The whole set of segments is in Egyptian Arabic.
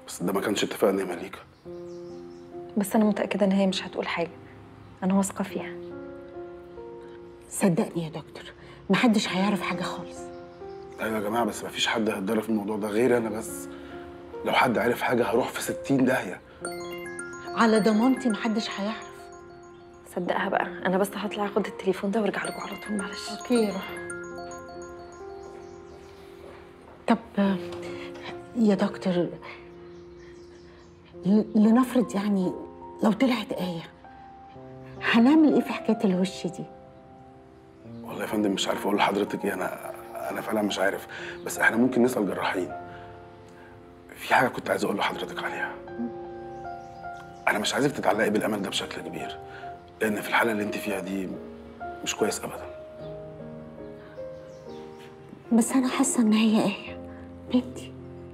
بس ده ما كانش اتفقنا يا مليكه بس انا متاكده ان هي مش هتقول حاجه انا واثقه فيها صدقني يا دكتور محدش هيعرف حاجه خالص ايوه يا جماعه بس ما فيش حد هيتضرر في الموضوع ده غير انا بس لو حد عرف حاجه هروح في 60 داهيه على ضمانتي محدش هيعرف صدقها بقى انا بس هطلع اخد التليفون ده وارجع لكم على طول معلش اوكي روح طب آه، يا دكتور ل- لنفرض يعني لو طلعت آية هنعمل ايه في حكاية الوش دي؟ والله يا فندم مش عارف اقول لحضرتك ايه انا انا فعلا مش عارف بس احنا ممكن نسال جراحين في حاجه كنت عايز اقول لحضرتك عليها انا مش عايزك تتعلقي بالامل ده بشكل كبير لان في الحاله اللي انت فيها دي مش كويس ابدا بس أنا حاسة إن هي آية بنتي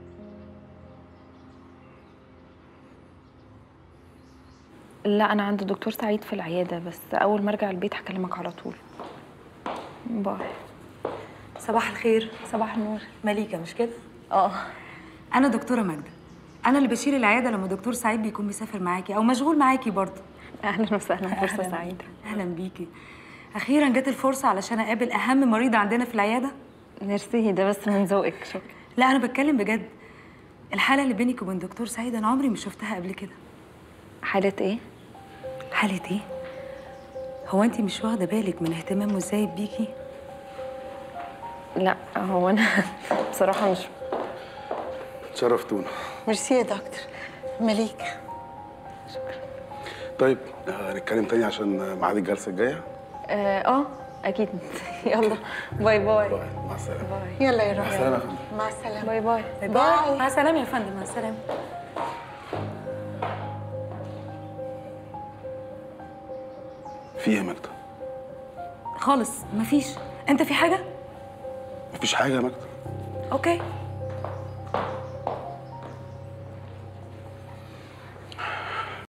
لا انا عند الدكتور سعيد في العياده بس اول ما ارجع البيت هكلمك على طول باي صباح الخير صباح النور مليكة مش كده؟ اه أنا دكتورة ماجدة أنا اللي بشيل العيادة لما دكتور سعيد بيكون مسافر معاكي أو مشغول معاكي برضه اهلا وسهلا فرصه أهلاً. سعيده أهلا بيكي أخيرا جت الفرصة علشان أقابل أهم مريضة عندنا في العيادة ميرسي ده بس من ذوقك شكرا لا أنا بتكلم بجد الحالة اللي بينك وبين دكتور سعيد أنا عمري ما شفتها قبل كده حاله ايه حالة إيه؟ هو أنت مش واخدة بالك من اهتمامه إزاي بيكي؟ لا هو انا بصراحه مش شرفتونا ميرسي يا دكتور مليكة طيب آه، هنتكلم تاني عشان ميعاد الجلسه الجايه اه آه، اكيد يلا باي باي باي مع السلامه باي يلا يا روحي مع السلامه يا فندم مع السلامة باي باي باي. مع السلامة يا فندم مع السلامة في ايه يا ماجده خالص مفيش أنت في حاجة؟ مفيش حاجه يا ماجده أوكي